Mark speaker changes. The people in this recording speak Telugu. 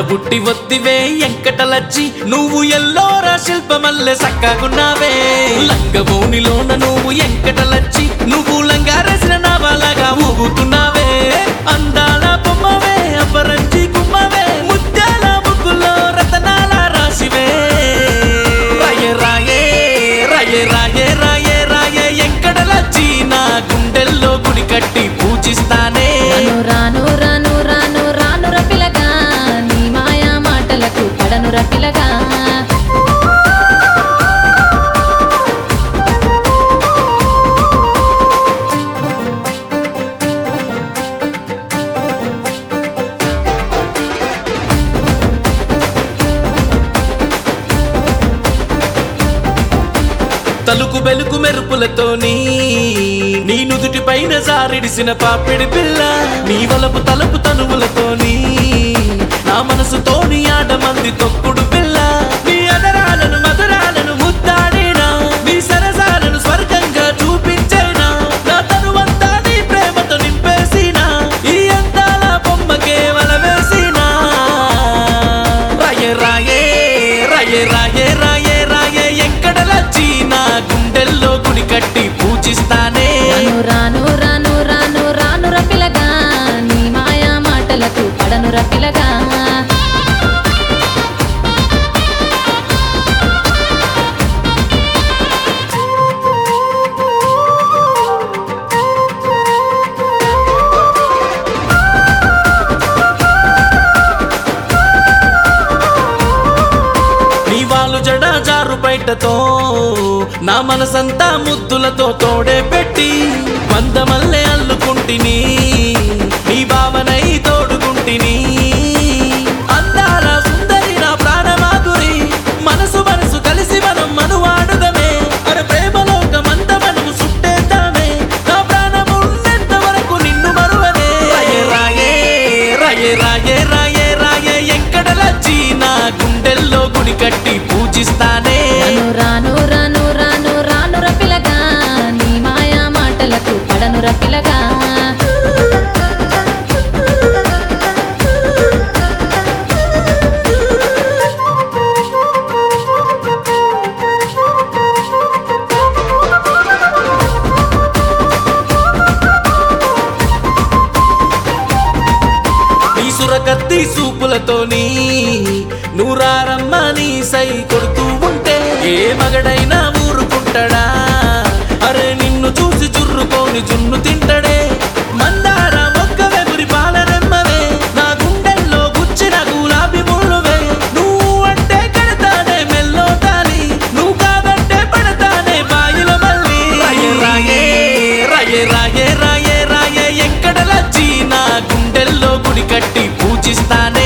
Speaker 1: ఆడబుట్టి ఒత్తివే ఎంకటలచ్చి నువ్వు ఎల్లోరా శిల్పమల్లె సక్కగున్నావే లంగబోనిలోన నువ్వు ఎంకటలచ్చి నువ్వు లంగారేసిన నావలాగా ఊగుతున్నావే అందాల బొమ్మవే అపరంజి గుమ్మవే ముత్యాల ముగ్గులో రతనాల రాసివే రాయే రాయే రాయే రాయే రాయే రాయే ఎంకటలచ్చి నా గుండెల్లో గుడి కట్టి పూజిస్తానే
Speaker 2: రాను రాను రాను రాను రాను రపిలగా నీ మాయా మాటలకు పడను రపిలగా
Speaker 1: తలుకు బెలుకు మెరుపులతోని నీ నుదుటి పైన జారిడిసిన పాపిడి పిల్ల నీ వలపు తలుపు తనువులతోని నా మనసుతోని ఆడమంది తొక్కుడు పిల్ల నీ అదరాలను మధురాలను ముద్దాడినా నీ సరసాలను స్వర్గంగా చూపించైనా నా తనువంతా నీ ప్రేమతో నింపేసినా ఈ అందాల బొమ్మ కేవల వేసినా రాయే రాయే రాయే రాయే రాయే రాయే ఎక్కడలచ్చి నా గుండెల్లో గుడి కట్టి పూజిస్తానే
Speaker 2: రాను రాను రాను రాను రాను రపిలగా నీ మాయా మాటలకు పడను రపిలగా
Speaker 1: నీ వాళ్ళు జడ జారు బయటతో నా మనసంతా ముద్దులతో తోడే పెట్టి వందమల్లె అల్లుకుంటిని నీ భావనై తోడుకుంటిని అందాల సుందరి నా ప్రాణమాధురి మనసు మనసు కలిసి మనం మనువాడుదమే అరే ప్రేమలోకమంత మనము సుట్టేద్దామే నా ప్రాణము ఉన్నంత వరకు నిన్ను మరువనే రాయే రాయే రాయే రాయే రాయే రాయే ఎక్కడలచ్చి నా గుండెల్లో గుడి కట్టి పూజిస్తానే
Speaker 2: రాను రాను రాను రాను రాను రపిలగా నీ మాయా మాటలకు పడను రపిలగా
Speaker 1: నీ సురకత్తి సూపులతోని నూరారమ్మ నీ సై కొడుతూ ఉంటే ఏ మగడైనా ఊరుకుంటాడా అరే నిన్ను చూసి చుర్రుకోని జున్ను తింటడే మందార మొక్క వెగురి పాలరెమ్మవే నా గుండెల్లో గుచ్చిన గులాబీ ముళ్ళువే నువ్వు అంటే కడతానే మెల్లో తాలి నువ్వు కాదంటే పడతానే బాయిల మళ్ళీ రాయే రాయే రాయే రాయే రాయే రాయే ఎక్కడలచ్చి నా గుండెల్లో గుడి కట్టి పూజిస్తానే